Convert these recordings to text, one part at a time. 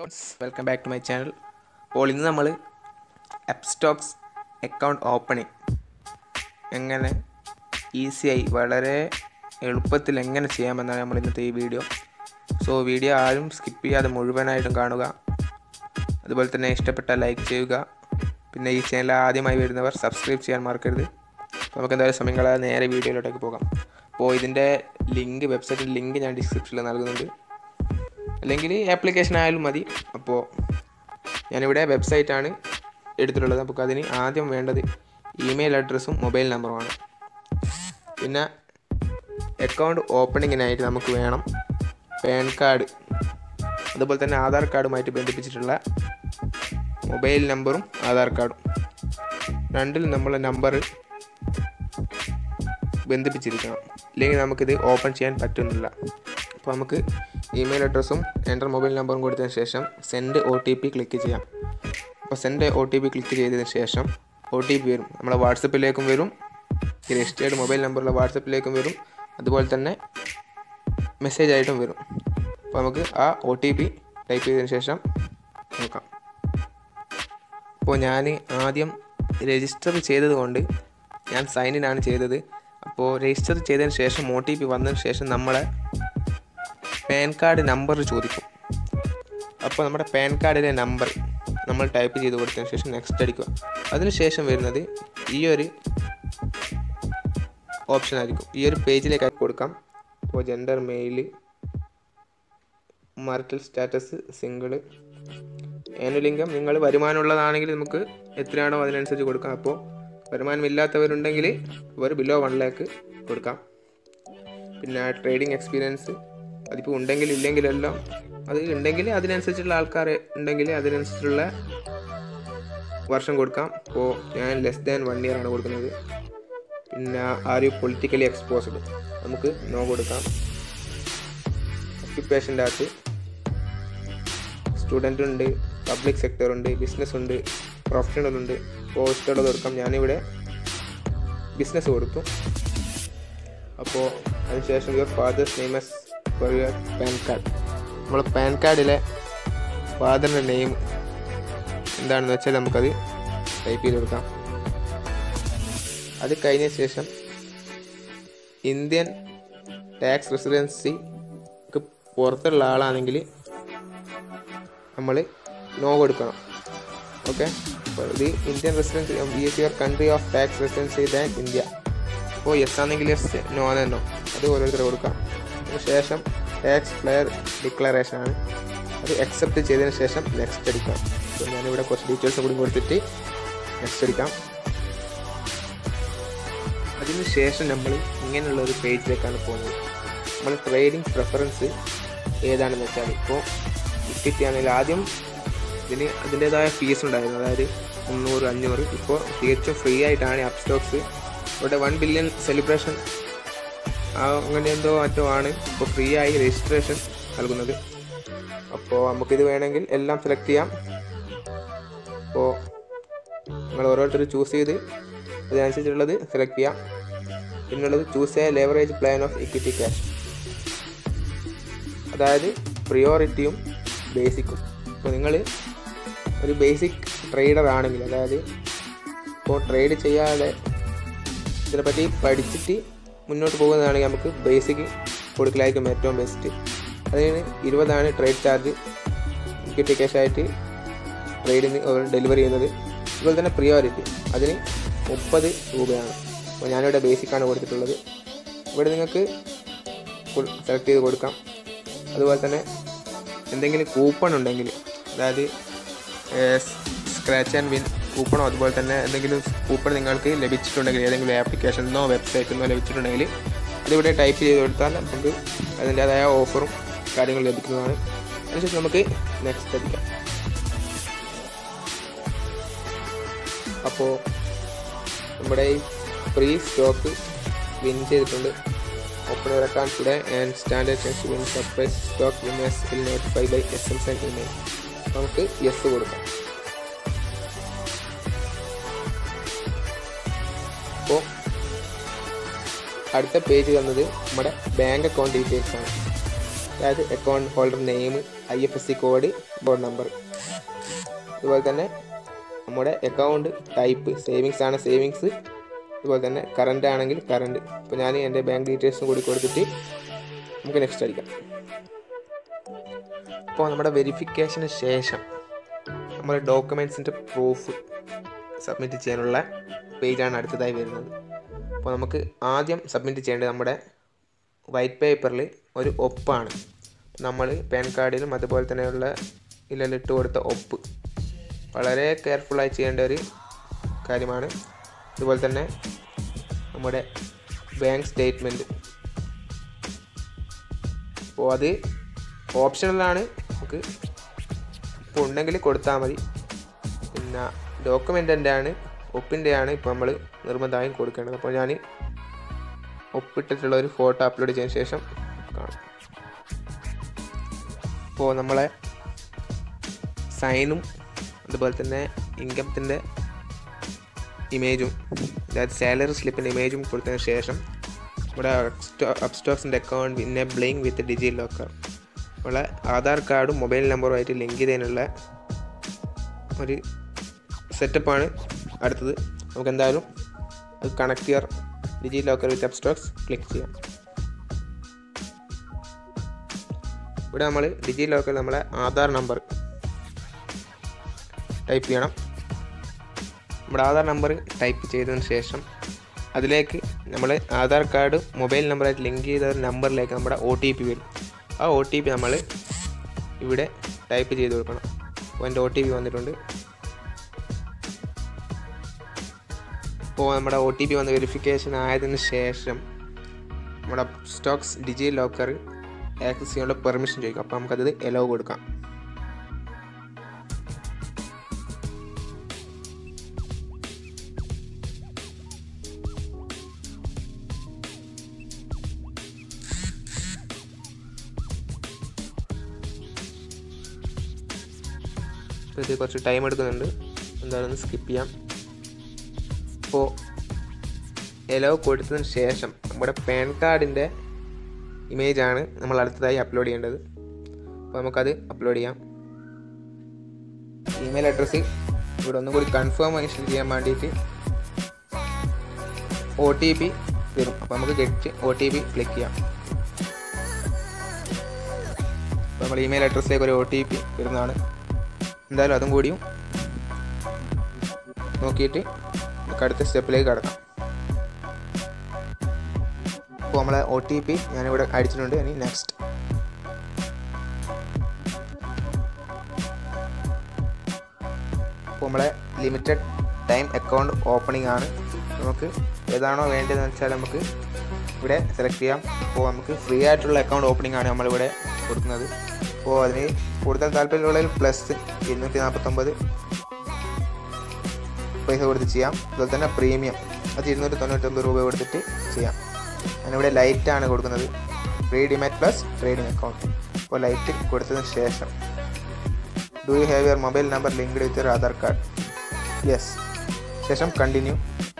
welcome back to my channel അപ്പോൾ ഇന്ന് നമ്മൾ സ്റ്റോക്സ് അക്കൗണ്ട് ഓപ്പണിംഗ് എങ്ങനെ ഈസിയായി വളരെ എളുപ്പത്തിൽ എങ്ങനെ ചെയ്യാമെന്നാണ് നമ്മൾ ഇന്നത്തെ ഈ വീഡിയോ സോ വീഡിയോ ആരും സ്കിപ്പ് ചെയ്യാതെ മുഴുവനായിട്ടും കാണുക അതുപോലെ തന്നെ ഇഷ്ടപ്പെട്ടാൽ ലൈക്ക് ചെയ്യുക പിന്നെ ഈ ചാനൽ ആദ്യമായി വരുന്നവർ സബ്സ്ക്രൈബ് ചെയ്യാൻ മറക്കരുത് അപ്പോൾ നമുക്ക് എന്തായാലും സമയം കളയാതെ നേരെ വീഡിയോയിലോട്ടേക്ക് പോകാം അപ്പോൾ ഇതിൻ്റെ ലിങ്ക് വെബ്സൈറ്റിൻ്റെ ലിങ്ക് ഞാൻ ഡിസ്ക്രിപ്ഷനിൽ നൽകുന്നുണ്ട് അല്ലെങ്കിൽ ആപ്ലിക്കേഷൻ ആയാലും മതി അപ്പോൾ ഞാനിവിടെ വെബ്സൈറ്റാണ് എടുത്തിട്ടുള്ളത് അപ്പോൾ അതിന് ആദ്യം വേണ്ടത് ഇമെയിൽ അഡ്രസ്സും മൊബൈൽ നമ്പറുമാണ് പിന്നെ അക്കൗണ്ട് ഓപ്പണിങ്ങിനായിട്ട് നമുക്ക് വേണം പാൻ കാർഡ് അതുപോലെ തന്നെ ആധാർ കാർഡുമായിട്ട് ബന്ധിപ്പിച്ചിട്ടുള്ള മൊബൈൽ നമ്പറും ആധാർ കാർഡും രണ്ടിൽ നമ്മളെ നമ്പർ ബന്ധിപ്പിച്ചിരിക്കണം ഇല്ലെങ്കിൽ നമുക്കിത് ഓപ്പൺ ചെയ്യാൻ പറ്റുന്നില്ല അപ്പോൾ നമുക്ക് ഇമെയിൽ അഡ്രസ്സും എൻ്റർ മൊബൈൽ നമ്പറും കൊടുത്തതിന് ശേഷം send O T P click ചെയ്യാം അപ്പോൾ send O T P click ചെയ്തതിന് ശേഷം ഒ ടി പി വരും നമ്മളെ വാട്സപ്പിലേക്കും വരും ഈ രജിസ്റ്റേർഡ് മൊബൈൽ നമ്പറുള്ള വാട്സപ്പിലേക്കും വരും അതുപോലെ തന്നെ മെസ്സേജ് ആയിട്ടും വരും അപ്പോൾ നമുക്ക് ആ ഒ ടി പി ടൈപ്പ് ചെയ്തതിന് ശേഷം നോക്കാം അപ്പോൾ ഞാൻ ആദ്യം രജിസ്റ്റർ ചെയ്തത് കൊണ്ട് ഞാൻ സൈൻ ഇൻ ആണ് ചെയ്തത് അപ്പോൾ രജിസ്റ്റർ ചെയ്തതിന് ശേഷം ഒ ടി പി വന്നതിന് ശേഷം നമ്മളെ പാൻ കാർഡ് നമ്പർ ചോദിക്കും അപ്പോൾ നമ്മുടെ പാൻ കാർഡിലെ നമ്പർ നമ്മൾ ടൈപ്പ് ചെയ്ത് കൊടുത്തതിന് ശേഷം നെക്സ്റ്റ് അടിക്കുക അതിനുശേഷം വരുന്നത് ഈ ഒരു ഓപ്ഷൻ ആയിരിക്കും ഈ ഒരു പേജിലേക്ക് കൊടുക്കാം ഇപ്പോൾ gender male marital status single annual income നിങ്ങൾ വരുമാനമുള്ളതാണെങ്കിൽ നമുക്ക് എത്രയാണോ അതിനനുസരിച്ച് കൊടുക്കാം അപ്പോൾ വരുമാനമില്ലാത്തവരുണ്ടെങ്കിൽ ഒരു ബിലോ വൺ ലാക്ക് കൊടുക്കാം പിന്നെ ട്രേഡിംഗ് എക്സ്പീരിയൻസ് അതിപ്പോൾ ഉണ്ടെങ്കിൽ ഇല്ലെങ്കിലെല്ലാം അത് ഉണ്ടെങ്കിൽ അതിനനുസരിച്ചുള്ള ആൾക്കാർ ഉണ്ടെങ്കിൽ അതിനനുസരിച്ചുള്ള വർഷം കൊടുക്കാം അപ്പോൾ ഞാൻ ലെസ് ദാൻ വൺ ഇയർ ആണ് കൊടുക്കുന്നത് പിന്നെ ആര് പൊളിറ്റിക്കലി എക്സ്പോസ്ഡ് നമുക്ക് നോ കൊടുക്കാം ഒക്യുപ്പേഷൻ്റെ അകത്ത് സ്റ്റുഡൻ്റ് ഉണ്ട് പബ്ലിക് സെക്ടർ ഉണ്ട് ബിസിനസ് ഉണ്ട് പ്രൊഫഷണൽ ഉണ്ട് അപ്പോൾ ഇഷ്ടമുള്ളത് കൊടുക്കാം ഞാനിവിടെ ബിസിനസ് കൊടുത്തു അപ്പോൾ അതിനുശേഷം your father's name as for your PAN card നമ്മൾ പാൻ കാർഡിലെ ഫാദറിൻ്റെ നെയിം എന്താണെന്ന് വെച്ചാൽ നമുക്കത് ടൈപ്പ് ചെയ്ത് കൊടുക്കാം അത് കഴിഞ്ഞ ശേഷം ഇന്ത്യൻ ടാക്സ് റെസിഡൻസിക്ക് പുറത്തുള്ള ആളാണെങ്കിൽ നമ്മൾ നോ കൊടുക്കണം ഓക്കെ അപ്പോൾ ഇത് Indian residency is your country of tax residency than India അപ്പോൾ യെസ് ആണെങ്കിൽ യെസ് നോ ആണെന്നോ അത് ഓരോരുത്തർ കൊടുക്കാം അതിനുശേഷം ടാക്സ് പ്ലെയർ ഡിക്ലറേഷൻ ആണ് അത് അക്സെപ്റ്റ് ചെയ്തതിന് ശേഷം നെക്സ്റ്റ് അടിക്കാം അപ്പോൾ ഞാനിവിടെ കുറച്ച് ഡീറ്റെയിൽസ് കൂടി കൊടുത്തിട്ട് നെക്സ്റ്റ് അടിക്കാം അതിന് ശേഷം നമ്മൾ ഇങ്ങനെയുള്ള ഒരു പേജിലേക്കാണ് പോകുന്നത് നമ്മൾ ട്രേഡിംഗ് പ്രിഫറൻസ് ഏതാണെന്ന് വെച്ചാൽ ഇപ്പോൾ ഇക്വിറ്റി ആണെങ്കിൽ ആദ്യം ഇതിന് അതിൻ്റെതായ ഫീസ് ഉണ്ടായിരുന്നു അതായത് മുന്നൂറ് അഞ്ഞൂറ് ഇപ്പോൾ തികച്ചും ഫ്രീ ആയിട്ടാണ് അപ് സ്റ്റോക്സ് ഇവിടെ വൺ ബില്യൺ സെലിബ്രേഷൻ അങ്ങനെ എന്തോ മറ്റോ ആണ് ഇപ്പോൾ ഫ്രീ ആയി രജിസ്ട്രേഷൻ നൽകുന്നത് അപ്പോൾ നമുക്കിത് വേണമെങ്കിൽ എല്ലാം സെലക്ട് ചെയ്യാം അപ്പോൾ നിങ്ങൾ ഓരോരുത്തർ ചൂസ് ചെയ്ത് അതിനനുസരിച്ചുള്ളത് സെലക്ട് ചെയ്യാം പിന്നുള്ളത് choose a leverage plan of equity cash അതായത് പ്രിയോറിറ്റിയും ബേസിക്കും ഇപ്പോൾ നിങ്ങൾ ഒരു ബേസിക് ട്രേഡർ ആണെങ്കിൽ അതായത് ഇപ്പോൾ ട്രേഡ് ചെയ്യാതെ ഇതിനെപ്പറ്റി പഠിച്ചിട്ട് മുന്നോട്ട് പോകുന്നതാണെങ്കിൽ നമുക്ക് ബേസിക് കൊടുക്കലായിരിക്കും ഏറ്റവും ബെസ്റ്റ് അതിന് ഇരുപതാണ് ട്രേഡ് ചാർജ് ഇക്വിറ്റി ക്യാഷ് ആയിട്ട് ട്രേഡിന് ഡെലിവറി ചെയ്യുന്നത് അതുപോലെ തന്നെ പ്രിയോറിറ്റി അതിന് മുപ്പത് രൂപയാണ് അപ്പോൾ ഞാനിവിടെ ബേസിക്കാണ് കൊടുത്തിട്ടുള്ളത് ഇവിടെ നിങ്ങൾക്ക് സെലക്ട് ചെയ്ത് കൊടുക്കാം അതുപോലെ തന്നെ എന്തെങ്കിലും കൂപ്പൺ ഉണ്ടെങ്കിൽ അതായത് സ്ക്രാച്ച് ആൻഡ് വിൻ കൂപ്പണോ അതുപോലെ തന്നെ എന്തെങ്കിലും കൂപ്പൺ നിങ്ങൾക്ക് ലഭിച്ചിട്ടുണ്ടെങ്കിൽ ഏതെങ്കിലും ആപ്ലിക്കേഷനിന്നോ വെബ്സൈറ്റിൽ നിന്നോ ലഭിച്ചിട്ടുണ്ടെങ്കിൽ അതിവിടെ ടൈപ്പ് ചെയ്ത് കൊടുത്താൽ നമുക്ക് അതിൻ്റേതായ ഓഫറും കാര്യങ്ങളും ലഭിക്കുന്നതാണ് അതിനുശേഷം നമുക്ക് നെക്സ്റ്റ് അടിക്കാം അപ്പോൾ നമ്മുടെ ഈ ഫ്രീ സ്റ്റോക്ക് വിൻ ചെയ്തിട്ടുണ്ട് open your account today and standard chance win surprise stock winners will notify by S M send email നമുക്ക് യെസ് കൊടുക്കാം അപ്പോൾ അടുത്ത പേജ് തന്നത് നമ്മുടെ ബാങ്ക് അക്കൗണ്ട് ഡീറ്റെയിൽസ് ആണ് അതായത് account holder name I F S C code board number അതുപോലെ തന്നെ നമ്മുടെ അക്കൗണ്ട് ടൈപ്പ് സേവിങ്സ് ആണ് സേവിങ്സ് അതുപോലെ തന്നെ കറണ്ട് ആണെങ്കിൽ കറണ്ട് ഇപ്പോൾ ഞാൻ എൻ്റെ ബാങ്ക് ഡീറ്റെയിൽസും കൂടി കൊടുത്തിട്ട് നമുക്ക് നെക്സ്റ്റ് അടിക്കാം അപ്പോൾ നമ്മുടെ വെരിഫിക്കേഷന് ശേഷം നമ്മുടെ ഡോക്യുമെൻസിൻ്റെ പ്രൂഫ് സബ്മിറ്റ് ചെയ്യാനുള്ള പേജാണ് അടുത്തതായി വരുന്നത് അപ്പോൾ നമുക്ക് ആദ്യം സബ്മിറ്റ് ചെയ്യേണ്ടത് നമ്മുടെ വൈറ്റ് പേപ്പറിൽ ഒരു ഒപ്പാണ് നമ്മൾ പാൻ കാർഡിലും അതുപോലെ തന്നെയുള്ള ഇതിലെല്ലാം ഇട്ട് കൊടുത്ത ഒപ്പ് വളരെ കെയർഫുള്ളായി ചെയ്യേണ്ട ഒരു കാര്യമാണ് അതുപോലെ തന്നെ നമ്മുടെ ബാങ്ക് സ്റ്റേറ്റ്മെൻറ്റ് അപ്പോൾ അത് ഓപ്ഷണലാണ് നമുക്ക് ഇപ്പോൾ ഉണ്ടെങ്കിൽ കൊടുത്താൽ മതി പിന്നെ ഡോക്യുമെൻ്റിൻ്റെ ആണ് ഒപ്പിൻ്റെയാണ് ഇപ്പോൾ നമ്മൾ നിർബന്ധമായും കൊടുക്കേണ്ടത് അപ്പോൾ ഞാൻ ഒപ്പിട്ടിട്ടുള്ള ഒരു ഫോട്ടോ അപ്ലോഡ് ചെയ്തതിന് ശേഷം കാണാം അപ്പോൾ നമ്മളെ സൈനും അതുപോലെ തന്നെ ഇൻകത്തിൻ്റെ ഇമേജും അതായത് സാലറി സ്ലിപ്പിൻ്റെ ഇമേജും കൊടുത്തതിന് ശേഷം നമ്മുടെ അപ്സ്റ്റോക്സിൻ്റെ അക്കൗണ്ട് ഇന്നേബിളിങ് വിത്ത് ഡിജി ലോക്കർ നമ്മളെ ആധാർ കാർഡും മൊബൈൽ നമ്പറുമായിട്ട് ലിങ്ക് ചെയ്തതിനുള്ള ഒരു സെറ്റപ്പാണ് അടുത്തത് നമുക്ക് എന്തായാലും അത് കണക്ട് ചെയ്യാർ DigiLocker with Upstox click ചെയ്യാം ഇവിടെ നമ്മൾ ഡിജി ലോക്കറിൽ നമ്മളെ ആധാർ നമ്പർ ടൈപ്പ് ചെയ്യണം നമ്മുടെ ആധാർ നമ്പർ ടൈപ്പ് ചെയ്തതിന് ശേഷം അതിലേക്ക് നമ്മൾ ആധാർ കാർഡ് മൊബൈൽ നമ്പറായിട്ട് ലിങ്ക് ചെയ്ത ഒരു നമ്പറിലേക്ക് നമ്മുടെ ഒ ടി പി വരും ആ ഒ ടി പി നമ്മൾ ഇവിടെ ടൈപ്പ് ചെയ്ത് കൊടുക്കണം അപ്പോൾ എൻ്റെ ഒ ടി പി വന്നിട്ടുണ്ട് അപ്പോൾ നമ്മുടെ ഒ ടി പി വന്ന് വെരിഫിക്കേഷൻ ആയതിനു ശേഷം നമ്മുടെ സ്റ്റോക്സ് ഡിജി ലോക്കർ ആക്സസ് ചെയ്യാനുള്ള പെർമിഷൻ ചോദിക്കും അപ്പോൾ നമുക്കത് എലോ കൊടുക്കാം അപ്പോൾ ഇത് കുറച്ച് ടൈം എടുക്കുന്നുണ്ട് എന്തായാലും സ്കിപ്പ് ചെയ്യാം അപ്പോൾ എലോ കൊടുത്തതിന് ശേഷം നമ്മുടെ പാൻ കാർഡിൻ്റെ ഇമേജാണ് നമ്മൾ അടുത്തതായി അപ്ലോഡ് ചെയ്യേണ്ടത് അപ്പോൾ നമുക്കത് അപ്ലോഡ് ചെയ്യാം ഇമെയിൽ അഡ്രസ്സ് ഇവിടെ ഒന്നും കൂടി കൺഫേമേഷൻ ചെയ്യാൻ വേണ്ടിയിട്ട് ഒ ടി പി തരും അപ്പോൾ നമുക്ക് get O T P click ചെയ്യാം അപ്പോൾ നമ്മൾ ഇമെയിൽ അഡ്രസ്സിലേക്ക് ഒരു ഒ ടി പി വരുന്നതാണ് എന്തായാലും അതും കൂടിയും നോക്കിയിട്ട് നമുക്ക് അടുത്ത സ്റ്റെപ്പിലേക്ക് കടക്കാം അപ്പോൾ നമ്മളെ ഒ ടി പി ഞാനിവിടെ അടിച്ചിട്ടുണ്ട് ഇനി നെക്സ്റ്റ് അപ്പോൾ നമ്മളെ ലിമിറ്റഡ് ടൈം അക്കൗണ്ട് ഓപ്പണിംഗ് ആണ് നമുക്ക് ഏതാണോ വേണ്ടതെന്ന് വെച്ചാൽ നമുക്ക് ഇവിടെ സെലക്ട് ചെയ്യാം അപ്പോൾ നമുക്ക് ഫ്രീ ആയിട്ടുള്ള അക്കൗണ്ട് ഓപ്പണിംഗ് ആണ് നമ്മളിവിടെ കൊടുക്കുന്നത് അപ്പോൾ അതിന് കൂടുതൽ താല്പര്യമുള്ളതിൽ പ്ലസ് ഇരുന്നൂറ്റി നാൽപ്പത്തൊമ്പത് പൈസ കൊടുത്ത് ചെയ്യാം അതുപോലെ തന്നെ പ്രീമിയം അത് ഇരുന്നൂറ്റി തൊണ്ണൂറ്റൊമ്പത് രൂപ കൊടുത്തിട്ട് ചെയ്യാം ഞാനിവിടെ ലൈറ്റാണ് കൊടുക്കുന്നത് free demat plus trading account അപ്പോൾ ലൈറ്റ് കൊടുത്തതിന് ശേഷം do you have your mobile number linked with your Aadhaar card yes ശേഷം കണ്ടിന്യൂ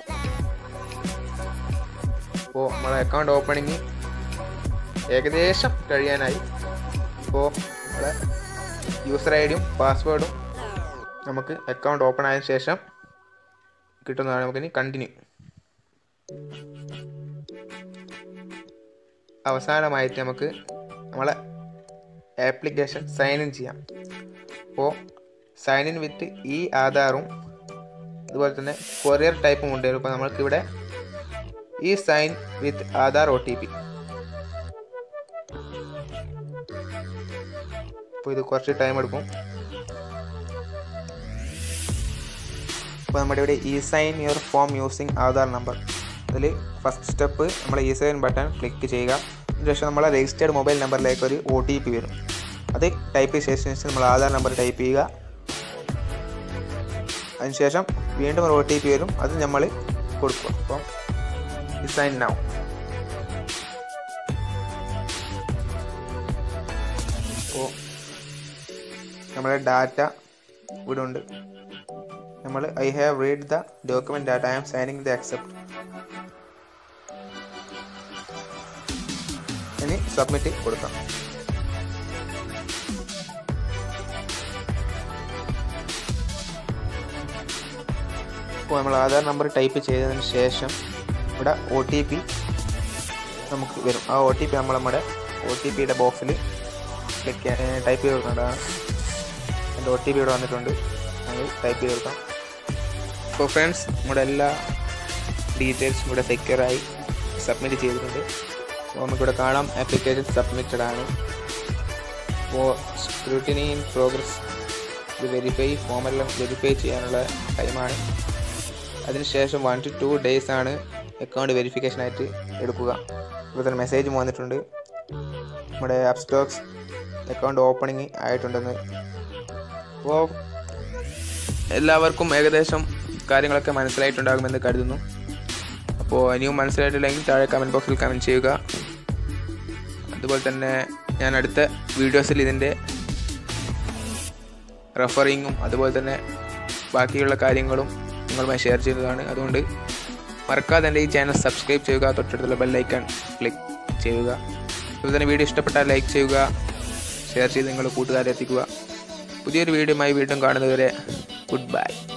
അപ്പോൾ നമ്മുടെ അക്കൗണ്ട് ഓപ്പണിങ് ഏകദേശം കഴിയാനായി അപ്പോൾ നമ്മുടെ യൂസർ ഐ ഡിയും പാസ്വേഡും നമുക്ക് അക്കൗണ്ട് ഓപ്പൺ ആയതിനു ശേഷം കിട്ടുന്നതാണ് നമുക്കിനി കണ്ടിന്യൂ അവസാനമായിട്ട് നമുക്ക് നമ്മളെ ആപ്ലിക്കേഷൻ സൈൻ ഇൻ ചെയ്യാം അപ്പോൾ സൈൻ ഇൻ വിത്ത് ഈ ആധാറും അതുപോലെ തന്നെ കൊറിയർ ടൈപ്പും ഉണ്ട് ഇപ്പോൾ നമ്മൾക്ക് ഇവിടെ ഈ sign with Aadhaar O T P അപ്പോൾ ഇത് കുറച്ച് ടൈം എടുക്കും അപ്പോൾ നമ്മുടെ ഇവിടെ e sign your form using Aadhaar number അതിൽ ഫസ്റ്റ് സ്റ്റെപ്പ് നമ്മൾ ഇ സൈൻ ബട്ടൺ ക്ലിക്ക് ചെയ്യുക അതിനുശേഷം നമ്മളെ രജിസ്റ്റേർഡ് മൊബൈൽ നമ്പറിലേക്ക് ഒരു ഒ ടി പി വരും അത് ടൈപ്പ് ചെയ്ത ശേഷം നമ്മൾ ആധാർ നമ്പർ ടൈപ്പ് ചെയ്യുക അതിനുശേഷം വീണ്ടും ഒരു ഒ ടി പി വരും അത് നമ്മൾ കൊടുക്കുക അപ്പം ഇ സൈൻ നൗ അപ്പോൾ നമ്മുടെ ഡാറ്റ ഇവിടെ ഉണ്ട് നമ്മൾ I have read the document data I am signing the accept ഇനി സബ്മിറ്റ് കൊടുക്കാം അപ്പോൾ നമ്മൾ ആധാർ നമ്പർ ടൈപ്പ് ചെയ്തതിന് ശേഷം ഇവിടെ ഒ ടി പി നമുക്ക് വരും ആ ഒ ടി പി നമ്മൾ നമ്മുടെ ഒ ടി പിയുടെ ബോക്സിൽ ക്ലിക്ക് ടൈപ്പ് ചെയ്ത് കൊടുക്കേണ്ടതാണ് എൻ്റെ ഒ ടി പി ഇവിടെ വന്നിട്ടുണ്ട് അത് ടൈപ്പ് ചെയ്ത് കൊടുക്കാം അപ്പോൾ ഫ്രണ്ട്സ് നമ്മുടെ എല്ലാ ഡീറ്റെയിൽസും ഇവിടെ സെക്യൂറായി സബ്മിറ്റ് ചെയ്തിട്ടുണ്ട് അപ്പോൾ നമുക്കിവിടെ കാണാം ആപ്ലിക്കേഷൻ സബ്മിറ്റഡ് ആണ് അപ്പോൾ സ്ക്രൂട്ടിനി ഇൻ പ്രോഗ്രസ് ഇത് വെരിഫൈ ഫോമെല്ലാം വെരിഫൈ ചെയ്യാനുള്ള ടൈമാണ് അതിനുശേഷം വൺ ടു ടു ഡേയ്സ് ആണ് അക്കൗണ്ട് വെരിഫിക്കേഷനായിട്ട് എടുക്കുക ഇപ്പോൾ തന്നെ മെസ്സേജ് വന്നിട്ടുണ്ട് നമ്മുടെ ആപ്പ് സ്റ്റോക്സ് അക്കൗണ്ട് ഓപ്പണിങ് ആയിട്ടുണ്ടെന്ന് അപ്പോൾ എല്ലാവർക്കും ഏകദേശം കാര്യങ്ങളൊക്കെ മനസ്സിലായിട്ടുണ്ടാകുമെന്ന് കരുതുന്നു അപ്പോൾ ഇനിയും മനസ്സിലായിട്ടില്ലെങ്കിൽ താഴെ കമൻറ്റ് ബോക്സിൽ കമൻറ്റ് ചെയ്യുക അതുപോലെ തന്നെ ഞാൻ അടുത്ത വീഡിയോസിൽ ഇതിൻ്റെ റെഫറിങ്ങും അതുപോലെ തന്നെ ബാക്കിയുള്ള കാര്യങ്ങളും നിങ്ങളുമായി ഷെയർ ചെയ്യുന്നതാണ് അതുകൊണ്ട് മറക്കാതെ എൻ്റെ ഈ ചാനൽ സബ്സ്ക്രൈബ് ചെയ്യുക തൊട്ടടുത്തുള്ള ബെല്ലൈക്കൺ ക്ലിക്ക് ചെയ്യുക അതുപോലെ തന്നെ വീഡിയോ ഇഷ്ടപ്പെട്ടാൽ ലൈക്ക് ചെയ്യുക ഷെയർ ചെയ്ത് നിങ്ങളുടെ കൂട്ടുകാരെ എത്തിക്കുക പുതിയൊരു വീഡിയോയുമായി വീണ്ടും കാണുന്നതുവരെ ഗുഡ് ബൈ